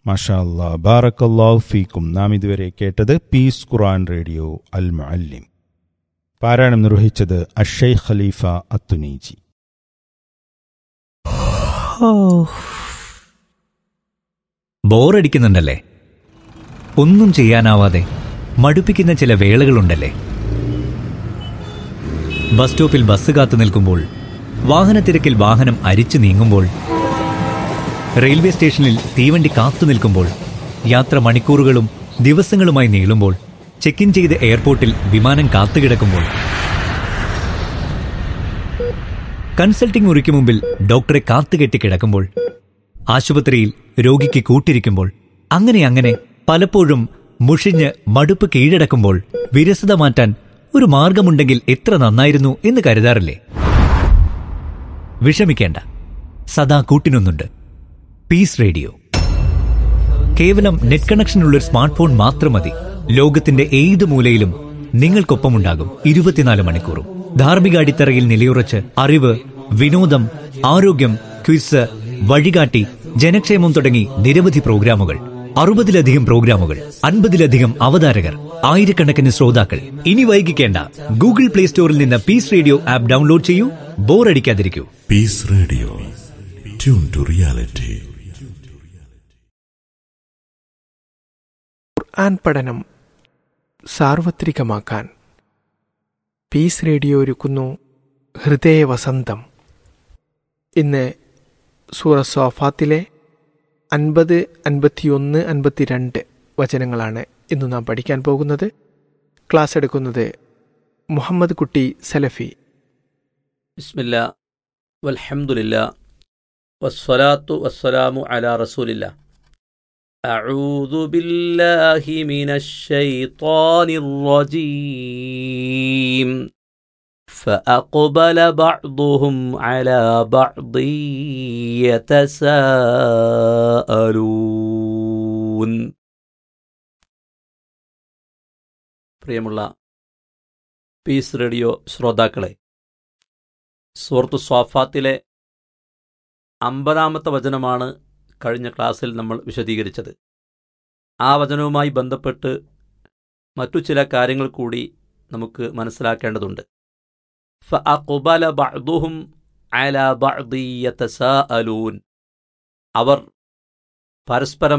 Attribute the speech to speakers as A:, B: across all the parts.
A: മാഷാ അല്ലാ ബാറക്കല്ലാഹു ഫീക്കും നാം ഇതുവരെ കേട്ടത് പീസ് ഖുറാൻ റേഡിയോ അൽ മുഅല്ലിം പാരായണം നിർവഹിച്ചത് അഷയ് ഖലീഫ അത്തുനീജി
B: ബോറടിക്കുന്നുണ്ടല്ലേ ഒന്നും ചെയ്യാനാവാതെ മടുപ്പിക്കുന്ന ചില വേളകളുണ്ടല്ലേ ബസ് സ്റ്റോപ്പിൽ ബസ് കാത്തു നിൽക്കുമ്പോൾ വാഹനത്തിരക്കിൽ വാഹനം അരിച്ചു നീങ്ങുമ്പോൾ റെയിൽവേ സ്റ്റേഷനിൽ തീവണ്ടി കാത്തു നിൽക്കുമ്പോൾ യാത്ര മണിക്കൂറുകളും ദിവസങ്ങളുമായി നീളുമ്പോൾ ചെക്ക് ഇൻ ചെയ്ത് എയർപോർട്ടിൽ വിമാനം കാത്തുകിടക്കുമ്പോൾ കൺസൾട്ടിംഗ് മുറിക്ക് മുമ്പിൽ ഡോക്ടറെ കാത്തുകെട്ടി കിടക്കുമ്പോൾ ആശുപത്രിയിൽ രോഗിക്ക് കൂട്ടിരിക്കുമ്പോൾ അങ്ങനെ അങ്ങനെ പലപ്പോഴും മുഷിഞ്ഞ് മടുപ്പ് കീഴടക്കുമ്പോൾ വിരസത മാറ്റാൻ ഒരു മാർഗമുണ്ടെങ്കിൽ എത്ര നന്നായിരുന്നു എന്ന് കരുതാറില്ലേ വിഷമിക്കേണ്ട സദാ കൂട്ടിനൊന്നുണ്ട് പീസ് റേഡിയോ കേവലം നെറ്റ് കണക്ഷനുള്ള ഒരു സ്മാർട്ട് ഫോൺ മാത്രം മതി ലോകത്തിന്റെ ഏത് മൂലയിലും നിങ്ങൾക്കൊപ്പമുണ്ടാകും ഇരുപത്തിനാല് മണിക്കൂറും ധാർമ്മിക അടിത്തറയിൽ നിലയുറച്ച് അറിവ് വിനോദം ആരോഗ്യം ക്വിസ് വഴികാട്ടി ജനക്ഷേമം തുടങ്ങി നിരവധി പ്രോഗ്രാമുകൾ അറുപതിലധികം പ്രോഗ്രാമുകൾ അൻപതിലധികം അവതാരകർ ആയിരക്കണക്കിന് ശ്രോതാക്കൾ ഇനി വൈകിക്കേണ്ട ഗൂഗിൾ പ്ലേ സ്റ്റോറിൽ നിന്ന് പീസ് റേഡിയോ ആപ്പ് ഡൗൺലോഡ് ചെയ്യൂ ബോറടിക്കാതിരിക്കൂ
C: Peace Radio. Tune to reality.
D: ഖുർആൻ പഠനം സാർവത്രികമാക്കാൻ പീസ് റേഡിയോ ഒരുക്കുന്നു ഹൃദയവസന്തം ഇന്ന് സൂറ സോഫാത്തിലെ അൻപത് അൻപത്തിയൊന്ന് അൻപത്തിരണ്ട് വചനങ്ങളാണ് ഇന്ന് നാം പഠിക്കാൻ പോകുന്നത് ക്ലാസ് എടുക്കുന്നത് മുഹമ്മദ് കുട്ടി സലഫി
E: ബിസ്മില്ല വൽഹംദുലില്ല വസ്സലാത്തു വസ്സലാമു അലാ റസൂലില്ല أعوذ بالله من الشيطان الرجيم فأقبل بعضهم على بعض يتساءلون പ്രിയമുള്ള പീസ് റേഡിയോ ശ്രോതാക്കളെ സൂറത്തു സ്വാഫാത്തിലെ അമ്പതാമത്തെ വചനമാണ് കഴിഞ്ഞ ക്ലാസ്സിൽ നമ്മൾ വിശദീകരിച്ചത് ആ വചനവുമായി ബന്ധപ്പെട്ട് മറ്റു ചില കാര്യങ്ങൾ കൂടി നമുക്ക് മനസ്സിലാക്കേണ്ടതുണ്ട് ഫഅഖ്ബല ബഅ്ദുഹും അലാ ബഅ്ദി യതസാഅലൂൻ അവർ പരസ്പരം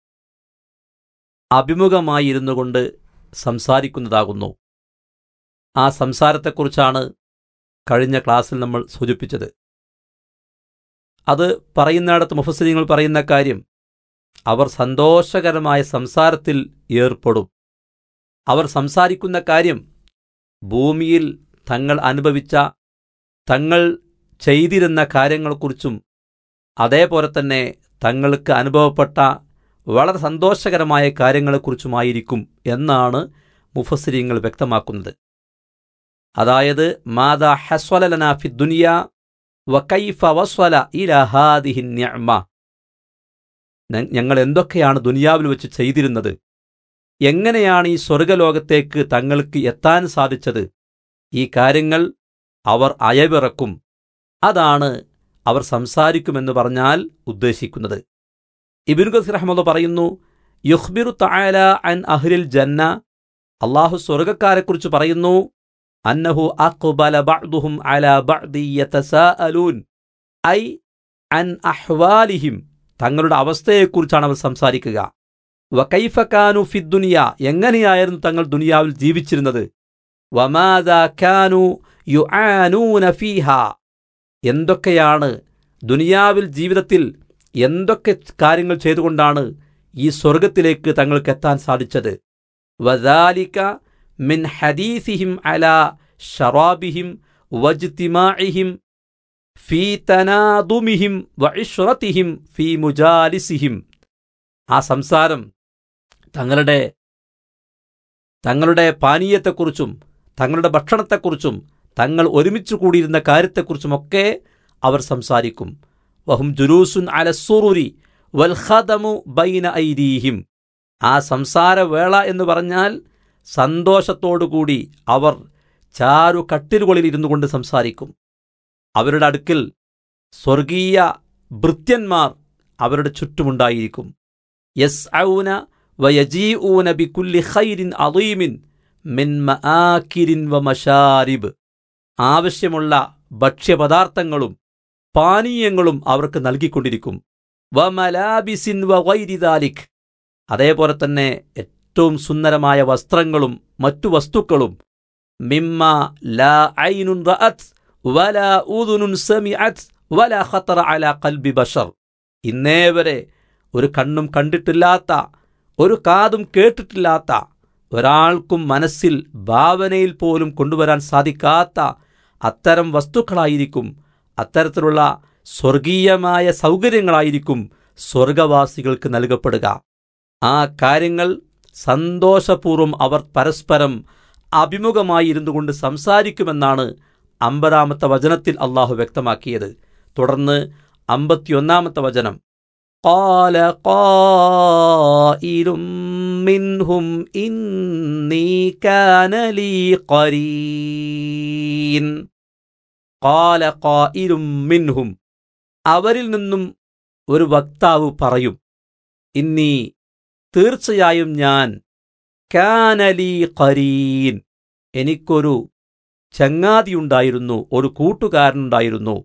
E: അഭിമുഖമായി ഇരുന്നു കൊണ്ട് സംസാരിക്കുന്നതാകുന്നു ആ സംസാരത്തെക്കുറിച്ചാണ് കഴിഞ്ഞ ക്ലാസ്സിൽ നമ്മൾ സൂചിപ്പിച്ചത് അത് പറയുന്നിടത്ത് മുഫസ്സിരിങ്ങൾ പറയുന്ന കാര്യം അവർ സന്തോഷകരമായ സംസാരത്തിൽ ഏർപ്പെടും അവർ സംസാരിക്കുന്ന കാര്യം ഭൂമിയിൽ തങ്ങൾ അനുഭവിച്ച തങ്ങൾ ചെയ്തിരുന്ന കാര്യങ്ങളെക്കുറിച്ചും അതേപോലെ തന്നെ തങ്ങൾക്ക് അനുഭവപ്പെട്ട വളരെ സന്തോഷകരമായ കാര്യങ്ങളെക്കുറിച്ചുമായിരിക്കും എന്നാണ് മുഫസ്സിരിങ്ങൾ വ്യക്തമാക്കുന്നത് അതായത് മാതാ ഹസ്വലന ഫി ദുനിയ വക്കൈഫ വസ്വല ഇലഹാദിഹി നിഅമ ഞങ്ങൾ എന്തൊക്കെയാണ് ദുനിയാവിൽ വെച്ച് ചെയ്തിരുന്നത് എങ്ങനെയാണ് ഈ സ്വർഗലോകത്തേക്ക് തങ്ങൾക്ക് എത്താൻ സാധിച്ചത് ഈ കാര്യങ്ങൾ അവർ അയവിറക്കും അതാണ് അവർ സംസാരിക്കുമെന്ന് പറഞ്ഞാൽ ഉദ്ദേശിക്കുന്നത് ഇബിൻ ഖസീർ അഹമ്മദ് പറയുന്നു യുഹ്ബിറു തആല അൻ അഹ്ലിൽ ജന്ന അള്ളാഹു സ്വർഗക്കാരെക്കുറിച്ച് പറയുന്നു അന്നഹു അഖ്ബല ബഅ്ദുഹും അലാ ബഅ്ദി യതസാഅലൂൻ ഐ അൻ അഹ്വാലിഹിം തങ്ങളുടെ അവസ്ഥയെക്കുറിച്ചാണ് അവർ സംസാരിക്കുക വകൈഫ കാനു ഫിദ്ദുനിയ എങ്ങനെയായിരുന്നു തങ്ങൾ ദുനിയാവിൽ ജീവിച്ചിരുന്നത് വമാദാ കാനു യുആനൂന ഫീഹ എന്തൊക്കെയാണ് ദുനിയാവിൽ ജീവിതത്തിൽ എന്തൊക്കെ കാര്യങ്ങൾ ചെയ്തുകൊണ്ടാണ് ഈ സ്വർഗത്തിലേക്ക് തങ്ങൾക്ക് എത്താൻ സാധിച്ചത് വദാലിക മിൻ ഹദീസിഹിം അലാ ഷറാബിഹിം വജ്തിമാഇഹിം ഫീ തനാദുമിഹിം വഇഷ്റതിഹിം ഫീ മുജാലിസിഹിം ആ സംസാരം തങ്ങളുടെ തങ്ങളുടെ പാനീയത്തെക്കുറിച്ചും തങ്ങളുടെ ഭക്ഷണത്തെക്കുറിച്ചും തങ്ങൾ ഒരുമിച്ച് കൂടിയിരുന്ന കാര്യത്തെക്കുറിച്ചുമൊക്കെ അവർ സംസാരിക്കും വഹും ജുലൂസുൻ അലസുറുരി വൽഖദമു ബൈന ഐദീഹിം ആ സംസാരവേള എന്ന് പറഞ്ഞാൽ സന്തോഷത്തോടുകൂടി അവർ ചാരു കട്ടിലുകളിൽ ഇരുന്നു കൊണ്ട് സംസാരിക്കും അവരുടെ അടുക്കിൽ സ്വർഗീയ ഭൃത്യന്മാർ അവരുടെ ചുറ്റുമുണ്ടായിരിക്കും യസ്ഔന വയജീഊന ബികുല്ലി ഖൈരിൻ അളീമിൻ മിൻ മആകിരിൻ വമശാരിബ് ആവശ്യമുള്ള ഭക്ഷ്യപദാർത്ഥങ്ങളും പാനീയങ്ങളും അവർക്ക് നൽകിക്കൊണ്ടിരിക്കും വമലാബിസിൻ വൈരിദാലിക് അതേപോലെ തന്നെ ഏറ്റവും സുന്ദരമായ വസ്ത്രങ്ങളും മറ്റു വസ്തുക്കളും മിമ്മ ലാ ഐനുൻ റഅത് വല ഊദുനുൻ സമിഅത് വല ഖത്തറ അല ഖൽബി ബഷർ ഇന്നേ വരെ ഒരു കണ്ണും കണ്ടിട്ടില്ലാത്ത ഒരു കാതും കേട്ടിട്ടില്ലാത്ത ഒരാൾക്കും മനസ്സിൽ ഭാവനയിൽ പോലും കൊണ്ടുവരാൻ സാധിക്കാത്ത അത്തരം വസ്തുക്കളായിരിക്കും അത്തരത്തിലുള്ള സ്വർഗീയമായ സൗകര്യങ്ങളായിരിക്കും സ്വർഗവാസികൾക്ക് നൽകപ്പെടുക ആ കാര്യങ്ങൾ സന്തോഷപൂർവ്വം അവർ പരസ്പരം അഭിമുഖമായി ഇരുന്നു കൊണ്ട് സംസാരിക്കുമെന്നാണ് അമ്പതാമത്തെ വചനത്തിൽ അള്ളാഹു വ്യക്തമാക്കിയത് തുടർന്ന് അമ്പത്തിയൊന്നാമത്തെ വചനം قال قائل منهم إني كان لي قرين قال قائل منهم അവരിൽ നിന്നും ഒരു വക്താവ് പറയും ഇന്നീ തീർച്ചയായും ഞാൻ കാനലി ഖരീൻ എനിക്കൊരു ചങ്ങാതിയുണ്ടായിരുന്നു ഒരു കൂട്ടുകാരനുണ്ടായിരുന്നു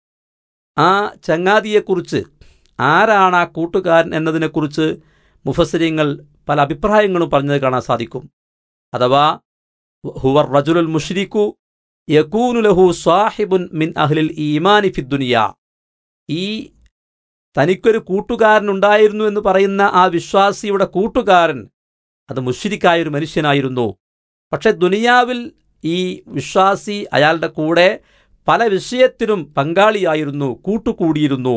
E: ആ ചങ്ങാതിയെക്കുറിച്ച് ആരാണ് ആ കൂട്ടുകാരൻ എന്നതിനെക്കുറിച്ച് മുഫസരിങ്ങൾ പല അഭിപ്രായങ്ങളും പറഞ്ഞത് കാണാൻ സാധിക്കും അഥവാ ഹുവർ റജുലുൽ മുഷ്രിഖു യക്കൂനു ലഹു സാഹിബുൻ മിൻ അഹ്ലിൽ ഈമാനി ഫിദ്ദുനിയ ഈ തനിക്കൊരു കൂട്ടുകാരനുണ്ടായിരുന്നു എന്ന് പറയുന്ന ആ വിശ്വാസിയുടെ കൂട്ടുകാരൻ അത് മുഷിരിക്കായ ഒരു മനുഷ്യനായിരുന്നു പക്ഷെ ദുനിയാവിൽ ഈ വിശ്വാസി അയാളുടെ കൂടെ പല വിഷയത്തിലും പങ്കാളിയായിരുന്നു കൂട്ടുകൂടിയിരുന്നു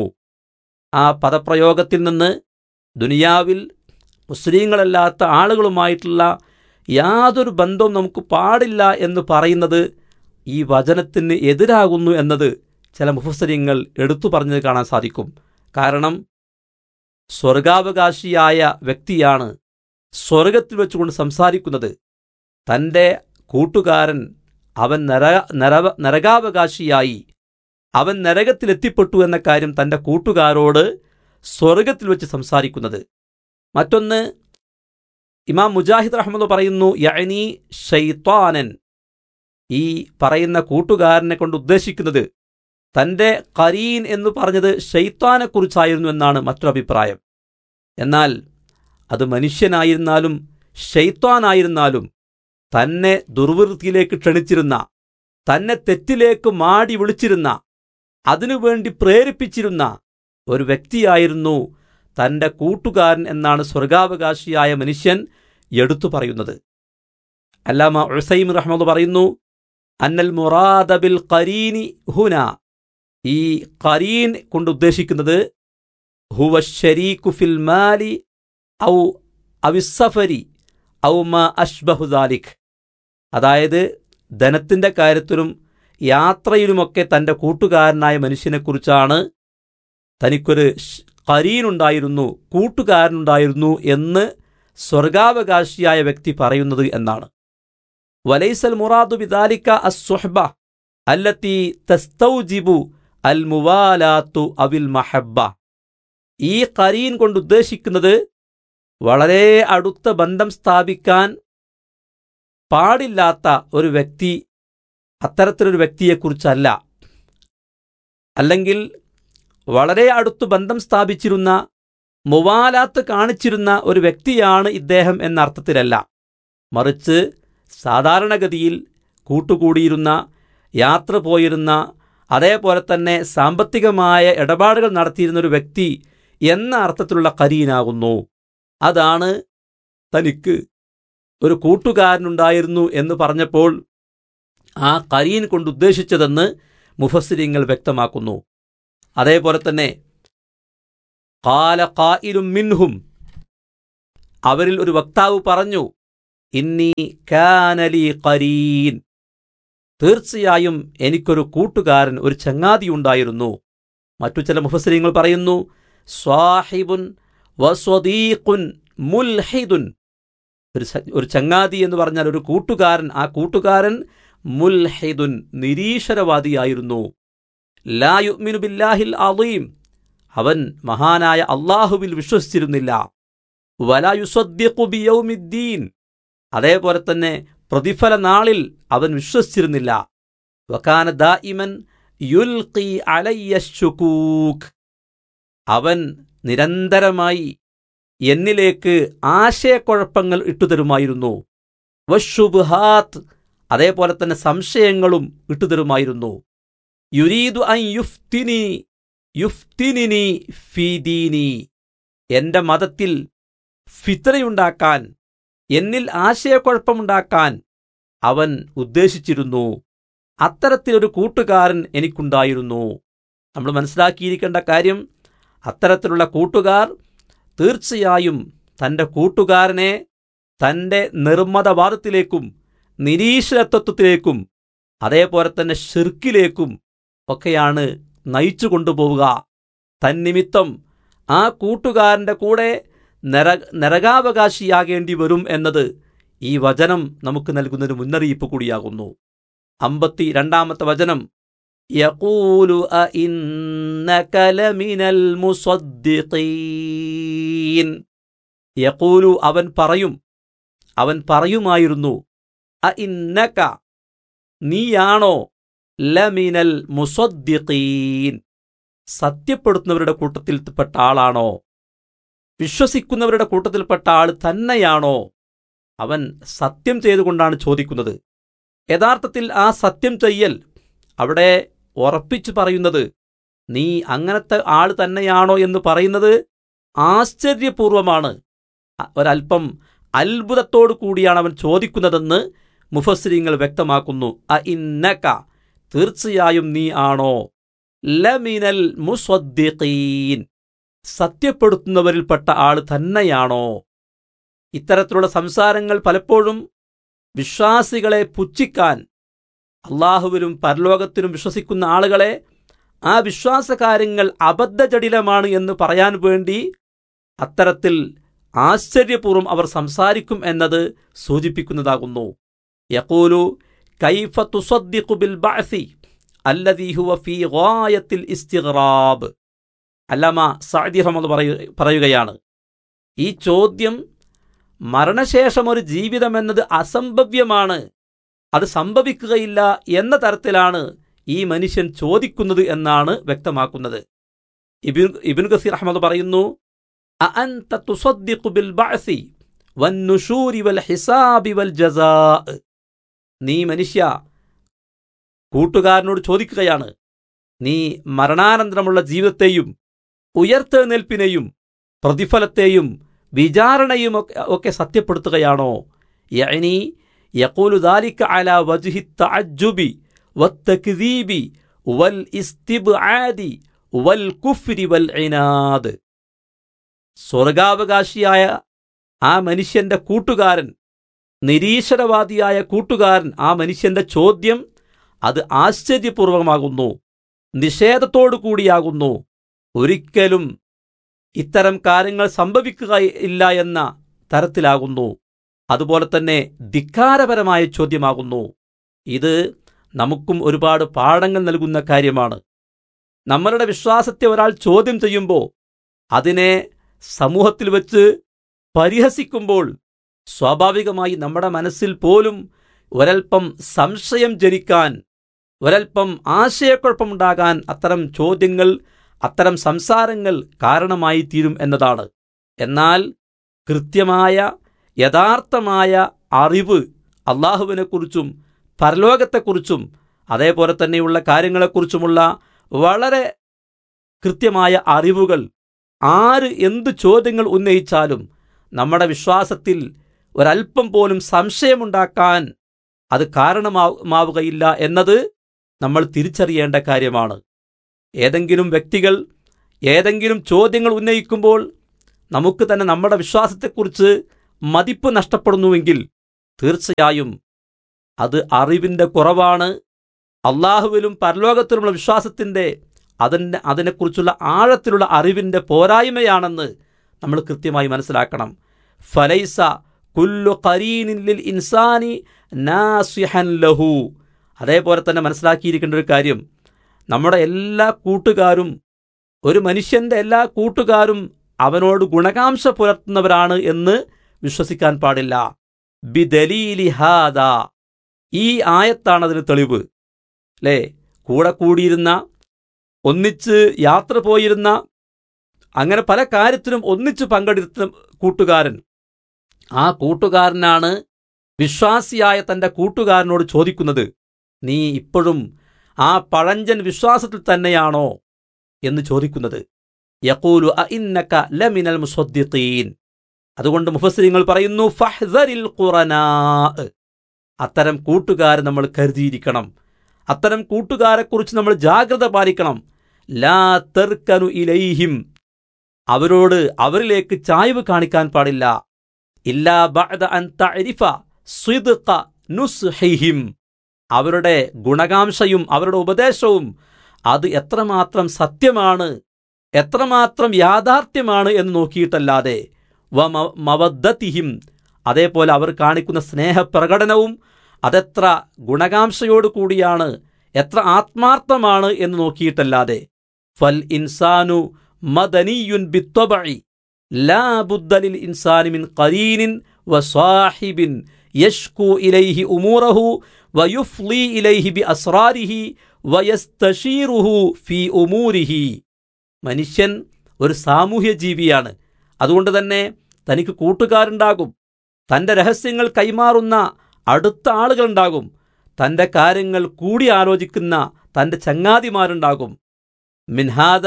E: ആ പദപ്രയോഗത്തിൽ നിന്ന് ദുനിയാവിൽ മുസ്ലിങ്ങളല്ലാത്ത ആളുകളുമായിട്ടുള്ള യാതൊരു ബന്ധവും നമുക്ക് പാടില്ല എന്ന് പറയുന്നത് ഈ വചനത്തിന് എതിരാകുന്നു എന്നത് ചില മുഫസരിങ്ങൾ എടുത്തു പറഞ്ഞത് കാണാൻ സാധിക്കും കാരണം സ്വർഗാവകാശിയായ വ്യക്തിയാണ് സ്വർഗത്തിൽ വെച്ചുകൊണ്ട് സംസാരിക്കുന്നത് തൻ്റെ കൂട്ടുകാരൻ അവൻ നര നരവ നരകാവകാശിയായി അവൻ നരകത്തിലെത്തിപ്പെട്ടു എന്ന കാര്യം തൻ്റെ കൂട്ടുകാരോട് സ്വർഗത്തിൽ വെച്ച് സംസാരിക്കുന്നത് മറ്റൊന്ന് ഇമാം മുജാഹിദ് റഹ്മദ് പറയുന്നു യഅനി ഷൈത്താനൻ ഈ പറയുന്ന കൂട്ടുകാരനെ കൊണ്ട് ഉദ്ദേശിക്കുന്നത് തൻ്റെ കരീൻ എന്ന് പറഞ്ഞത് ഷെയ്ത്താനെക്കുറിച്ചായിരുന്നു എന്നാണ് മറ്റൊരു അഭിപ്രായം എന്നാൽ അത് മനുഷ്യനായിരുന്നാലും ഷെയ്ത്താനായിരുന്നാലും തന്നെ ദുർവൃത്തിയിലേക്ക് ക്ഷണിച്ചിരുന്ന തന്നെ തെറ്റിലേക്ക് മാടി വിളിച്ചിരുന്ന അതിനുവേണ്ടി പ്രേരിപ്പിച്ചിരുന്ന ഒരു വ്യക്തിയായിരുന്നു തന്റെ കൂട്ടുകാരൻ എന്നാണ് സ്വർഗാവകാശിയായ മനുഷ്യൻ എടുത്തു പറയുന്നത് അല്ലാമ ഉസൈം റഹ്മദ് പറയുന്നു അന്നൽ മുറാദബിൽ കരീനി ഹുന ഈ കരീൻ കൊണ്ട് ഉദ്ദേശിക്കുന്നത് ഹുവ ഷരീഖു ഫിൽ മാലി ഔ അവിസഫരി ഔ മ അഷ്ബഹുദാലിഖ് അതായത് ധനത്തിന്റെ കാര്യത്തിലും യാത്രയിലുമൊക്കെ തന്റെ കൂട്ടുകാരനായ മനുഷ്യനെക്കുറിച്ചാണ് തനിക്കൊരു കരീനുണ്ടായിരുന്നു കൂട്ടുകാരനുണ്ടായിരുന്നു എന്ന് സ്വർഗാവകാശിയായ വ്യക്തി പറയുന്നത് എന്നാണ് വലൈസൽ മുറാദു ബിദാലിക്ക അസ്സുഹബ അല്ലത്തി തസ്തൗജിബു അൽ മുവാലാത്തു അവിൽ മഹബ്ബ ഈ കരീൻ കൊണ്ട് ഉദ്ദേശിക്കുന്നത് വളരെ അടുത്ത ബന്ധം സ്ഥാപിക്കാൻ പാടില്ലാത്ത ഒരു വ്യക്തി അത്തരത്തിലൊരു വ്യക്തിയെക്കുറിച്ചല്ല അല്ലെങ്കിൽ വളരെ അടുത്ത് ബന്ധം സ്ഥാപിച്ചിരുന്ന മുവാലാത്ത് കാണിച്ചിരുന്ന ഒരു വ്യക്തിയാണ് ഇദ്ദേഹം എന്ന അർത്ഥത്തിലല്ല മറിച്ച് സാധാരണഗതിയിൽ കൂട്ടുകൂടിയിരുന്ന യാത്ര പോയിരുന്ന അതേപോലെ തന്നെ സാമ്പത്തികമായ ഇടപാടുകൾ നടത്തിയിരുന്ന ഒരു വ്യക്തി എന്ന അർത്ഥത്തിലുള്ള കരീനാകുന്നു അതാണ് തനിക്ക് ഒരു കൂട്ടുകാരനുണ്ടായിരുന്നു എന്ന് പറഞ്ഞപ്പോൾ ആ കരീൻ കൊണ്ട് ഉദ്ദേശിച്ചതെന്ന് മുഫസ്സിരിങ്ങൾ വ്യക്തമാക്കുന്നു അതേപോലെ തന്നെ കാല കായിലും മിൻഹും അവരിൽ ഒരു വക്താവ് പറഞ്ഞു ഇന്നി കാനലി കരീൻ തീർച്ചയായും എനിക്കൊരു കൂട്ടുകാരൻ ഒരു ചങ്ങാതിയുണ്ടായിരുന്നു മറ്റു ചില മുഫസരിങ്ങൾ പറയുന്നു സ്വാഹിബുൻ വസ്വദീഖുൻ മുൽഹിദുൻ ഒരു ച- ഒരു ചങ്ങാതി എന്ന് പറഞ്ഞാൽ ഒരു കൂട്ടുകാരൻ ആ കൂട്ടുകാരൻ മുൽഹിദുൻ നിരീശ്വരവാദിയായിരുന്നു ലാ യുഅ്മിനു ബില്ലാഹിൽ അളീം അവൻ മഹാനായ അള്ളാഹുവിൽ വിശ്വസിച്ചിരുന്നില്ല വലായുസദ്യഖു ബിയൗമിദ്ദീൻ അതേപോലെ തന്നെ പ്രതിഫല നാളിൽ അവൻ വിശ്വസിച്ചിരുന്നില്ല വക്കാന ദായിമൻ യുൽഖി അലയ്യ ശുകൂക്ക് അവൻ നിരന്തരമായി എന്നിലേക്ക് ആശയക്കുഴപ്പങ്ങൾ ഇട്ടുതരുമായിരുന്നു വഷുബുഹാത്ത് അതേപോലെ തന്നെ സംശയങ്ങളും ഇട്ടുതരുമായിരുന്നു യുരീദു അൻ യുഫ്തിനി യുഫ്തിനിനി ഫീദീനി എന്റെ മതത്തിൽ ഫിത്രയുണ്ടാക്കാൻ എന്നിൽ ആശയക്കുഴപ്പമുണ്ടാക്കാൻ അവൻ ഉദ്ദേശിച്ചിരുന്നു അത്തരത്തിലൊരു കൂട്ടുകാരൻ എനിക്കുണ്ടായിരുന്നു നമ്മൾ മനസ്സിലാക്കിയിരിക്കേണ്ട കാര്യം അത്തരത്തിലുള്ള കൂട്ടുകാർ തീർച്ചയായും തൻ്റെ കൂട്ടുകാരനെ തൻ്റെ നിർമ്മതവാദത്തിലേക്കും നിരീശ്വരത്വത്തിലേക്കും അതേപോലെ തന്നെ ഷിർക്കിലേക്കും ഒക്കെയാണ് നയിച്ചു കൊണ്ടുപോവുക തന്നിമിത്തം ആ കൂട്ടുകാരൻ്റെ കൂടെ നര നരകാവകാശിയാകേണ്ടി വരും എന്നത് ഈ വചനം നമുക്ക് നൽകുന്നൊരു മുന്നറിയിപ്പ് കൂടിയാകുന്നു അമ്പത്തി രണ്ടാമത്തെ വചനം യഖൂലു അഇന്നക ലമിനൽ മുസദ്ദിഖീൻ യഖൂലു അവൻ പറയും അവൻ പറയുമായിരുന്നു അഇന്നക നീയാണോ ലമിനൽ മുസദ്ദിഖീൻ സത്യപ്പെടുത്തുന്നവരുടെ കൂട്ടത്തിൽപ്പെട്ട ആളാണോ വിശ്വസിക്കുന്നവരുടെ കൂട്ടത്തിൽപ്പെട്ട ആൾ തന്നെയാണോ അവൻ സത്യം ചെയ്തുകൊണ്ടാണ് ചോദിക്കുന്നത് യഥാർത്ഥത്തിൽ ആ സത്യം ചെയ്യൽ അവിടെ ഉറപ്പിച്ചു പറയുന്നത് നീ അങ്ങനത്തെ ആൾ തന്നെയാണോ എന്ന് പറയുന്നത് ആശ്ചര്യപൂർവമാണ് അ- ഒരല്പം അത്ഭുതത്തോടു കൂടിയാണ് അവൻ ചോദിക്കുന്നതെന്ന് മുഫസ്സിരിങ്ങൾ വ്യക്തമാക്കുന്നു അ ഇന്നക തീർച്ചയായും നീ ആണോ ലമിനൽ മുസ്വദ്ദിഖീൻ സത്യപ്പെടുത്തുന്നവരിൽപ്പെട്ട ആൾ തന്നെയാണോ ഇത്തരത്തിലുള്ള സംസാരങ്ങൾ പലപ്പോഴും വിശ്വാസികളെ പുച്ഛിക്കാൻ അള്ളാഹുവിലും പരലോകത്തിലും വിശ്വസിക്കുന്ന ആളുകളെ ആ വിശ്വാസകാര്യങ്ങൾ അബദ്ധജടിലമാണ് എന്ന് പറയാൻ വേണ്ടി അത്തരത്തിൽ ആശ്ചര്യപൂർവ്വം അവർ സംസാരിക്കും എന്നത് സൂചിപ്പിക്കുന്നതാകുന്നു യഖൂലു കൈഫ തുസദ്ദിഖു ബിൽ ബഅസി അല്ലദീ ഹുവ ഫീ ഗായത്തിൽ ഇസ്തിഗ്റാബ് അല്ലാമ സഅദി റഹ്മത്ത് പറയു പറയുകയാണ് ഈ ചോദ്യം മരണശേഷം ഒരു ജീവിതം എന്നത് അസംഭവ്യമാണ് അത് സംഭവിക്കുകയില്ല എന്ന തരത്തിലാണ് ഈ മനുഷ്യൻ ചോദിക്കുന്നത് എന്നാണ് വ്യക്തമാക്കുന്നത് ഇബിൻ ഇബിൻ ഗസീർ അഹമ്മദ് പറയുന്നു അഅൻത തുസദ്ദിഖു ബിൽ ബഅസി വന്നുശൂരി വൽ ഹിസാബി വൽ ജസാ നീ മനുഷ്യ കൂട്ടുകാരനോട് ചോദിക്കുകയാണ് നീ മരണാനന്തരമുള്ള ജീവിതത്തെയും ഉയർത്തെഴുന്നേൽപ്പിനെയും പ്രതിഫലത്തെയും വിചാരണയും ഒക്കെ- ഒക്കെ സത്യപ്പെടുത്തുകയാണോ യഅനി യഖൂലു ദാലിക അലാ വജ്ഹി തഅജ്ജുബി വത്തക്ദീബി വൽ ഇസ്തിബ്ആദി വൽ കുഫ്രി വൽ ഇനാദ് സ്വർഗാവകാശിയായ ആ മനുഷ്യന്റെ കൂട്ടുകാരൻ നിരീശ്വരവാദിയായ കൂട്ടുകാരൻ ആ മനുഷ്യന്റെ ചോദ്യം അത് ആശ്ചര്യപൂർവമാകുന്നു നിഷേധത്തോടു കൂടിയാകുന്നു ഒരിക്കലും ഇത്തരം കാര്യങ്ങൾ സംഭവിക്കുകയില്ല എന്ന തരത്തിലാകുന്നു അതുപോലെ തന്നെ ധിക്കാരപരമായ ചോദ്യമാകുന്നു ഇത് നമുക്കും ഒരുപാട് പാഠങ്ങൾ നൽകുന്ന കാര്യമാണ് നമ്മളുടെ വിശ്വാസത്തെ ഒരാൾ ചോദ്യം ചെയ്യുമ്പോൾ അതിനെ സമൂഹത്തിൽ വെച്ച് പരിഹസിക്കുമ്പോൾ സ്വാഭാവികമായി നമ്മുടെ മനസ്സിൽ പോലും ഒരൽപ്പം സംശയം ജനിക്കാൻ ഒരൽപ്പം ആശയക്കുഴപ്പമുണ്ടാകാൻ അത്തരം ചോദ്യങ്ങൾ അത്തരം സംസാരങ്ങൾ കാരണമായി തീരും എന്നതാണ് എന്നാൽ കൃത്യമായ യഥാർത്ഥമായ അറിവ് അള്ളാഹുവിനെക്കുറിച്ചും പരലോകത്തെക്കുറിച്ചും അതേപോലെ തന്നെയുള്ള കാര്യങ്ങളെക്കുറിച്ചുമുള്ള വളരെ കൃത്യമായ അറിവുകൾ ആര് എന്ത് ചോദ്യങ്ങൾ ഉന്നയിച്ചാലും നമ്മുടെ വിശ്വാസത്തിൽ ഒരല്പം പോലും സംശയമുണ്ടാക്കാൻ അത് കാരണമാവുകയില്ല എന്നത് നമ്മൾ തിരിച്ചറിയേണ്ട കാര്യമാണ് ഏതെങ്കിലും വ്യക്തികൾ ഏതെങ്കിലും ചോദ്യങ്ങൾ ഉന്നയിക്കുമ്പോൾ നമുക്ക് തന്നെ നമ്മുടെ വിശ്വാസത്തെക്കുറിച്ച് മതിപ്പ് നഷ്ടപ്പെടുന്നുവെങ്കിൽ തീർച്ചയായും അത് അറിവിൻ്റെ കുറവാണ് അള്ളാഹുവിലും പരലോകത്തിലുമുള്ള വിശ്വാസത്തിൻ്റെ അതിൻ്റെ അതിനെക്കുറിച്ചുള്ള ആഴത്തിലുള്ള അറിവിൻ്റെ പോരായ്മയാണെന്ന് നമ്മൾ കൃത്യമായി മനസ്സിലാക്കണം ഫലൈസ കുല്ലു ഖരീനിൽ ഇൻസാനി നാസിഹൻ ലഹു അതേപോലെ തന്നെ മനസ്സിലാക്കിയിരിക്കേണ്ട ഒരു കാര്യം നമ്മുടെ എല്ലാ കൂട്ടുകാരും ഒരു മനുഷ്യന്റെ എല്ലാ കൂട്ടുകാരും അവനോട് ഗുണകാംക്ഷ പുലർത്തുന്നവരാണ് എന്ന് വിശ്വസിക്കാൻ പാടില്ല ബിദലീലി ഹാദ ഈ ആയത്താണ് അതിന് തെളിവ് അല്ലേ കൂടെ കൂടിയിരുന്ന ഒന്നിച്ച് യാത്ര പോയിരുന്ന അങ്ങനെ പല കാര്യത്തിലും ഒന്നിച്ച് പങ്കെടുത്ത കൂട്ടുകാരൻ ആ കൂട്ടുകാരനാണ് വിശ്വാസിയായ തന്റെ കൂട്ടുകാരനോട് ചോദിക്കുന്നത് നീ ഇപ്പോഴും ആ പഴഞ്ചൻ വിശ്വാസത്തിൽ തന്നെയാണോ എന്ന് ചോദിക്കുന്നത് യഖൂലു അഇന്നക ലമിനൽ മുസദ്ദിഖീൻ അതുകൊണ്ട് മുഫസ്സിരിങ്ങൾ പറയുന്നു ഫഹ്സരിൽ ഖുറനാ അത്തരം കൂട്ടുകാരെ നമ്മൾ കരുതിയിരിക്കണം അത്തരം കൂട്ടുകാരെക്കുറിച്ച് നമ്മൾ ജാഗ്രത പാലിക്കണം ലാ തെർക്കനു ഇലൈഹിം അവരോട് അവരിലേക്ക് ചായ്വ് കാണിക്കാൻ പാടില്ല ഇല്ലാ ബഅദ അൻ തഅരിഫ സ്വിദ്ഖ നുസ്ഹിഹിം അവരുടെ ഗുണകാംക്ഷയും അവരുടെ ഉപദേശവും അത് എത്രമാത്രം സത്യമാണ് എത്രമാത്രം യാഥാർത്ഥ്യമാണ് എന്ന് നോക്കിയിട്ടല്ലാതെ വ മ- മവദ്ദത്തിഹിം അതേപോലെ അവർ കാണിക്കുന്ന സ്നേഹപ്രകടനവും അതെത്ര ഗുണകാംക്ഷയോട് കൂടിയാണ് എത്ര ആത്മാർത്ഥമാണ് എന്ന് നോക്കിയിട്ടല്ലാതെ ഫൽ ഇൻസാനു മദനിയുൻ ബിത്വബഇ ലാ ബുദ്ദലിൽ ഇൻസാനി മിൻ ഖരീനിൻ വസാഹിബിൻ യഷ്കു ഇലൈഹി ഉമൂറഹു വയുഫ്ലി ഇലൈഹി ബി അസ്റാരിഹി വയസ്തഷീറുഹു ഫി ഉമൂരിഹി മനുഷ്യൻ ഒരു സാമൂഹ്യ ജീവിയാണ് അതുകൊണ്ട് തന്നെ തനിക്ക് കൂട്ടുകാരുണ്ടാകും തന്റെ രഹസ്യങ്ങൾ കൈമാറുന്ന അടുത്ത ആളുകളുണ്ടാകും തന്റെ കാര്യങ്ങൾ കൂടി ആലോചിക്കുന്ന തന്റെ ചങ്ങാതിമാരുണ്ടാകും മിൻഹാദ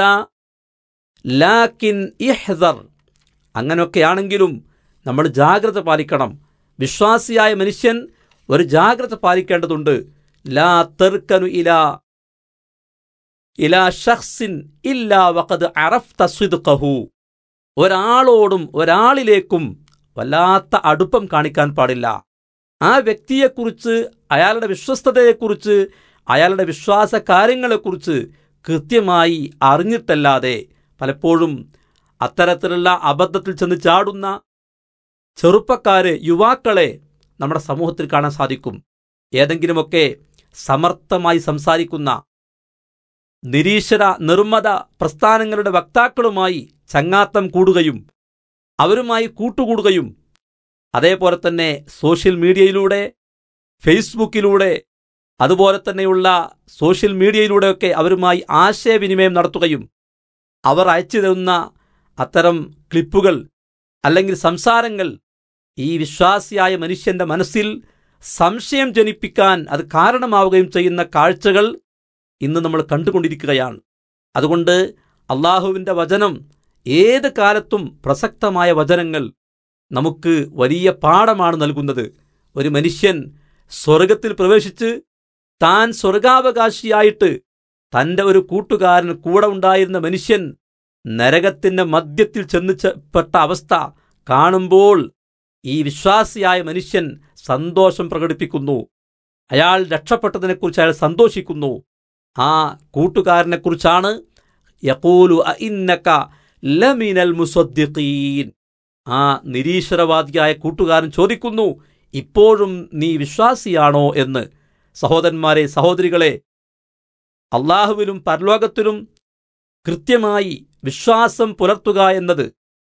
E: ലാക്കിൻ ഇഹ്ദർ അങ്ങനെയൊക്കെയാണെങ്കിലും നമ്മൾ ജാഗ്രത പാലിക്കണം വിശ്വാസിയായ മനുഷ്യൻ ഒരു ജാഗ്രത പാലിക്കേണ്ടതുണ്ട് ലാ തെർക്കനു ഇലാ ഇലാ ഷഖ്സിൻ ഇല്ലാ വഖദ് അറഫ്ത സിദ്ഖഹു ഒരാളോടും ഒരാളിലേക്കും വല്ലാത്ത അടുപ്പം കാണിക്കാൻ പാടില്ല ആ വ്യക്തിയെക്കുറിച്ച് അയാളുടെ വിശ്വസ്തതയെക്കുറിച്ച് അയാളുടെ വിശ്വാസ കാര്യങ്ങളെക്കുറിച്ച് കൃത്യമായി അറിഞ്ഞിട്ടല്ലാതെ പലപ്പോഴും അത്തരത്തിലുള്ള അബദ്ധത്തിൽ ചെന്ന് ചാടുന്ന ചെറുപ്പക്കാരെ യുവാക്കളെ നമ്മുടെ സമൂഹത്തിൽ കാണാൻ സാധിക്കും ഏതെങ്കിലുമൊക്കെ സമർത്ഥമായി സംസാരിക്കുന്ന നിരീശ്വര നിർമ്മത പ്രസ്ഥാനങ്ങളുടെ വക്താക്കളുമായി ചങ്ങാത്തം കൂടുകയും അവരുമായി കൂട്ടുകൂടുകയും അതേപോലെ തന്നെ സോഷ്യൽ മീഡിയയിലൂടെ ഫേസ്ബുക്കിലൂടെ അതുപോലെ തന്നെയുള്ള സോഷ്യൽ മീഡിയയിലൂടെയൊക്കെ അവരുമായി ആശയവിനിമയം നടത്തുകയും അവർ അയച്ചു തരുന്ന അത്തരം ക്ലിപ്പുകൾ അല്ലെങ്കിൽ സംസാരങ്ങൾ ഈ വിശ്വാസിയായ മനുഷ്യന്റെ മനസ്സിൽ സംശയം ജനിപ്പിക്കാൻ അത് കാരണമാവുകയും ചെയ്യുന്ന കാഴ്ചകൾ ഇന്ന് നമ്മൾ കണ്ടുകൊണ്ടിരിക്കുകയാണ് അതുകൊണ്ട് അള്ളാഹുവിൻ്റെ വചനം ഏത് കാലത്തും പ്രസക്തമായ വചനങ്ങൾ നമുക്ക് വലിയ പാഠമാണ് നൽകുന്നത് ഒരു മനുഷ്യൻ സ്വർഗത്തിൽ പ്രവേശിച്ച് താൻ സ്വർഗാവകാശിയായിട്ട് തന്റെ ഒരു കൂട്ടുകാരൻ കൂടെ ഉണ്ടായിരുന്ന മനുഷ്യൻ നരകത്തിന്റെ മധ്യത്തിൽ ചെന്ന് ചെ- പെട്ട അവസ്ഥ കാണുമ്പോൾ ഈ വിശ്വാസിയായ മനുഷ്യൻ സന്തോഷം പ്രകടിപ്പിക്കുന്നു അയാൾ രക്ഷപ്പെട്ടതിനെക്കുറിച്ച് അയാൾ സന്തോഷിക്കുന്നു ആ കൂട്ടുകാരനെക്കുറിച്ചാണ് യഖൂലു അഇന്നക ലമിനൽ മുസദ്ദിഖീൻ ആ നിരീശ്വരവാദിയായ കൂട്ടുകാരൻ ചോദിക്കുന്നു ഇപ്പോഴും നീ വിശ്വാസിയാണോ എന്ന് സഹോദരന്മാരെ സഹോദരികളെ അള്ളാഹുവിലും പരലോകത്തിലും കൃത്യമായി വിശ്വാസം പുലർത്തുക എന്നത്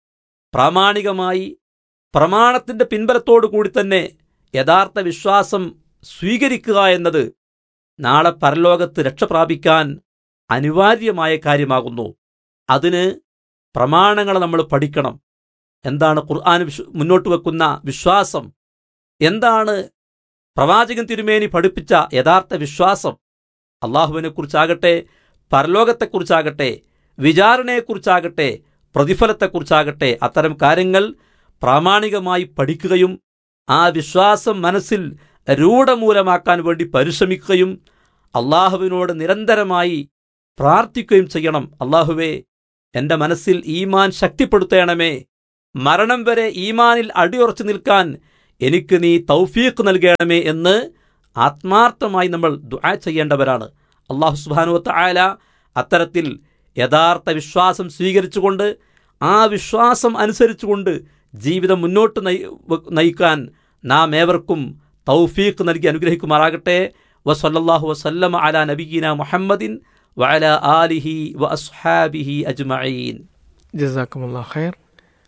E: പ്രാമാണികമായി പ്രമാണത്തിന്റെ പിൻബലത്തോടു കൂടി തന്നെ യഥാർത്ഥ വിശ്വാസം സ്വീകരിക്കുക എന്നത് നാളെ പരലോകത്ത് രക്ഷ പ്രാപിക്കാൻ അനിവാര്യമായ കാര്യമാകുന്നു അതിന് പ്രമാണങ്ങളെ നമ്മൾ പഠിക്കണം എന്താണ് ഖുർആൻ വിശ്വ മുന്നോട്ട് വെക്കുന്ന വിശ്വാസം എന്താണ് പ്രവാചകൻ തിരുമേനി പഠിപ്പിച്ച യഥാർത്ഥ വിശ്വാസം അള്ളാഹുവിനെക്കുറിച്ചാകട്ടെ പരലോകത്തെക്കുറിച്ചാകട്ടെ വിചാരണയെക്കുറിച്ചാകട്ടെ പ്രതിഫലത്തെക്കുറിച്ചാകട്ടെ അത്തരം കാര്യങ്ങൾ പ്രാമാണികമായി പഠിക്കുകയും ആ വിശ്വാസം മനസ്സിൽ രൂഢമൂലമാക്കാൻ വേണ്ടി പരിശ്രമിക്കുകയും അള്ളാഹുവിനോട് നിരന്തരമായി പ്രാർത്ഥിക്കുകയും ചെയ്യണം അള്ളാഹുവേ എന്റെ മനസ്സിൽ ഈമാൻ ശക്തിപ്പെടുത്തേണമേ മരണം വരെ ഈമാനിൽ അടിയുറച്ചു നിൽക്കാൻ എനിക്ക് നീ തൗഫീഖ് നൽകണമേ എന്ന് ആത്മാർത്ഥമായി നമ്മൾ ദുആ ചെയ്യേണ്ടവരാണ് അള്ളാഹു സുബാനുവത്ത ആയ അത്തരത്തിൽ യഥാർത്ഥ വിശ്വാസം സ്വീകരിച്ചുകൊണ്ട് ആ വിശ്വാസം അനുസരിച്ചുകൊണ്ട് ജീവിതം മുന്നോട്ട് നയി- വ- നയിക്കാൻ നാം ഏവർക്കും തൗഫീഖ് നൽകി അനുഗ്രഹിക്കുമാറാകട്ടെ വസല്ലല്ലാഹു വസല്ലമ അലാ നബിയിന മുഹമ്മദിൻ വഅല ആലിഹി വ അസ്ഹാബിഹി അജ്മഈൻ
D: ജസാക്കുമുള്ള ഖൈർ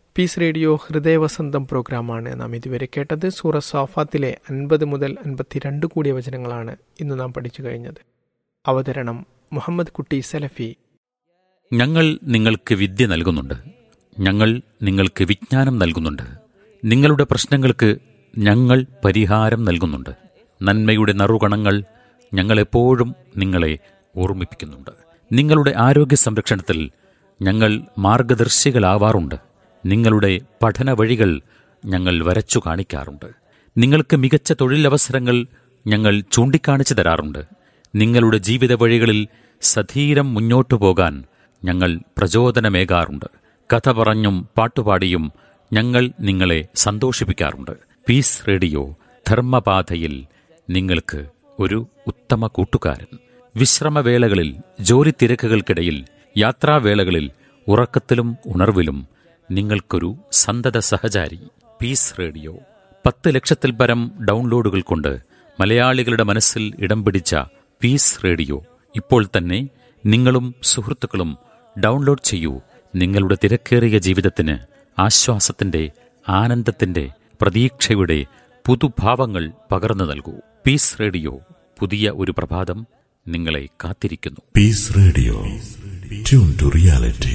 D: പീസ് റേഡിയോ ഹൃദയവസന്തം പ്രോഗ്രാമാണ് നാം ഇതുവരെ കേട്ടത് സൂറ സോഫാത്തിലെ അൻപത് മുതൽ അൻപത്തിരണ്ട് കൂടിയ വചനങ്ങളാണ് ഇന്ന് നാം പഠിച്ചു കഴിഞ്ഞത് അവതരണം മുഹമ്മദ് കുട്ടി സലഫി
F: ഞങ്ങൾ നിങ്ങൾക്ക് വിദ്യ നൽകുന്നുണ്ട് ഞങ്ങൾ നിങ്ങൾക്ക് വിജ്ഞാനം നൽകുന്നുണ്ട് നിങ്ങളുടെ പ്രശ്നങ്ങൾക്ക് ഞങ്ങൾ പരിഹാരം നൽകുന്നുണ്ട് നന്മയുടെ നറുകണങ്ങൾ ഞങ്ങളെപ്പോഴും നിങ്ങളെ ഓർമ്മിപ്പിക്കുന്നുണ്ട് നിങ്ങളുടെ ആരോഗ്യ സംരക്ഷണത്തിൽ ഞങ്ങൾ മാർഗദർശികളാവാറുണ്ട് നിങ്ങളുടെ പഠന വഴികൾ ഞങ്ങൾ വരച്ചു കാണിക്കാറുണ്ട് നിങ്ങൾക്ക് മികച്ച തൊഴിലവസരങ്ങൾ ഞങ്ങൾ ചൂണ്ടിക്കാണിച്ചു തരാറുണ്ട് നിങ്ങളുടെ ജീവിത വഴികളിൽ സധീരം മുന്നോട്ടു പോകാൻ ഞങ്ങൾ പ്രചോദനമേകാറുണ്ട് കഥ പറഞ്ഞും പാട്ടുപാടിയും ഞങ്ങൾ നിങ്ങളെ സന്തോഷിപ്പിക്കാറുണ്ട് പീസ് റേഡിയോ ധർമ്മപാതയിൽ നിങ്ങൾക്ക് ഒരു ഉത്തമ കൂട്ടുകാരൻ വിശ്രമവേളകളിൽ ജോലി തിരക്കുകൾക്കിടയിൽ യാത്രാവേളകളിൽ ഉറക്കത്തിലും ഉണർവിലും നിങ്ങൾക്കൊരു സന്തത സഹചാരി പീസ് റേഡിയോ പത്ത് ലക്ഷത്തിൽ പരം ഡൗൺലോഡുകൾ കൊണ്ട് മലയാളികളുടെ മനസ്സിൽ ഇടം പിടിച്ച പീസ് റേഡിയോ ഇപ്പോൾ തന്നെ നിങ്ങളും സുഹൃത്തുക്കളും ഡൗൺലോഡ് ചെയ്യൂ നിങ്ങളുടെ തിരക്കേറിയ ജീവിതത്തിന് ആശ്വാസത്തിന്റെ ആനന്ദത്തിന്റെ പ്രതീക്ഷയുടെ പുതുഭാവങ്ങൾ പകർന്നു നൽകൂ പീസ് റേഡിയോ പുതിയ ഒരു പ്രഭാതം നിങ്ങളെ കാത്തിരിക്കുന്നു
C: Peace Radio. Tune to reality.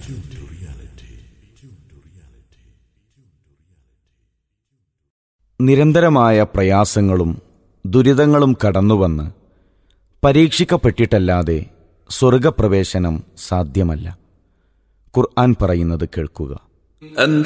G: നിരന്തരമായ പ്രയാസങ്ങളും ദുരിതങ്ങളും കടന്നുവന്ന് പരീക്ഷിക്കപ്പെട്ടിട്ടല്ലാതെ സ്വർഗപ്രവേശനം സാധ്യമല്ല ഖുർആൻ പറയുന്നത് കേൾക്കുക